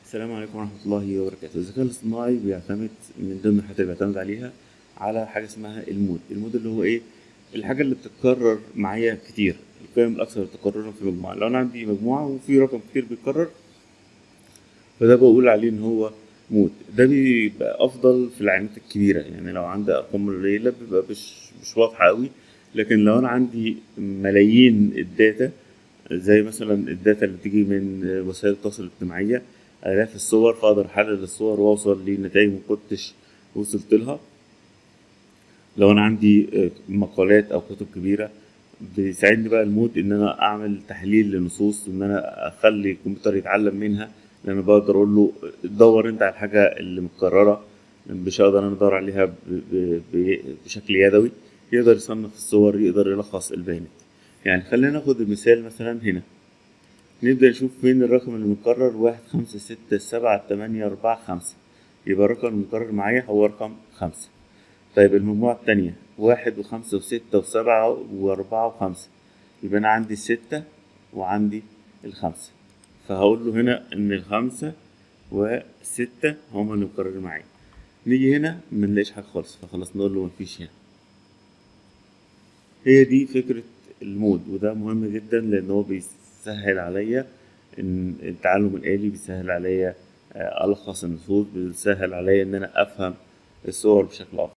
السلام عليكم ورحمة الله وبركاته الذكاء الاصطناعي بيعتمد من ضمن الحاجات اللي بيعتمد عليها على حاجة اسمها المود المود اللي هو ايه الحاجة اللي بتتكرر معايا كتير القيم الأكثر تكررا في مجموعة لو أنا عندي مجموعة وفي رقم كتير بيتكرر فده بقول عليه إن هو مود ده بيبقى أفضل في العينات الكبيرة يعني لو عندي أرقام قليلة بيبقى مش مش واضحة أوي لكن لو أنا عندي ملايين الداتا زي مثلا الداتا اللي بتيجي من وسائل التواصل الاجتماعية آلاف الصور فأقدر أحلل الصور وأوصل لنتائج مكنتش وصلت لها لو أنا عندي مقالات أو كتب كبيرة بيساعدني بقى المود إن أنا أعمل تحليل لنصوص إن أنا أخلي الكمبيوتر يتعلم منها لأن بقدر أقول له دور أنت على الحاجة اللي متكررة مش هقدر أنا أدور عليها ب- ب- ب- بشكل يدوي يقدر يصنف الصور يقدر يلخص البيانات يعني خلينا ناخد المثال مثلا هنا نبدأ نشوف فين الرقم اللي متكرر واحد خمسة ستة سبعة تمانية أربعة خمسة يبقى الرقم المتكرر معايا هو رقم خمسة طيب المجموعة التانية واحد وخمسة وستة وسبعة وأربعة وخمسة يبقى أنا عندي الستة وعندي الخمسة فهقول له هنا إن الخمسة وستة هما اللي مكررين معايا نيجي هنا منلاقيش حاجة خالص فخلاص نقول له مفيش هنا هي دي فكرة المود وده مهم جدا لأن هو بيسهل عليا إن التعلم الآلي بيسهل عليا آه، ألخص النصوص بيسهل عليا إن أنا أفهم الصور بشكل أفضل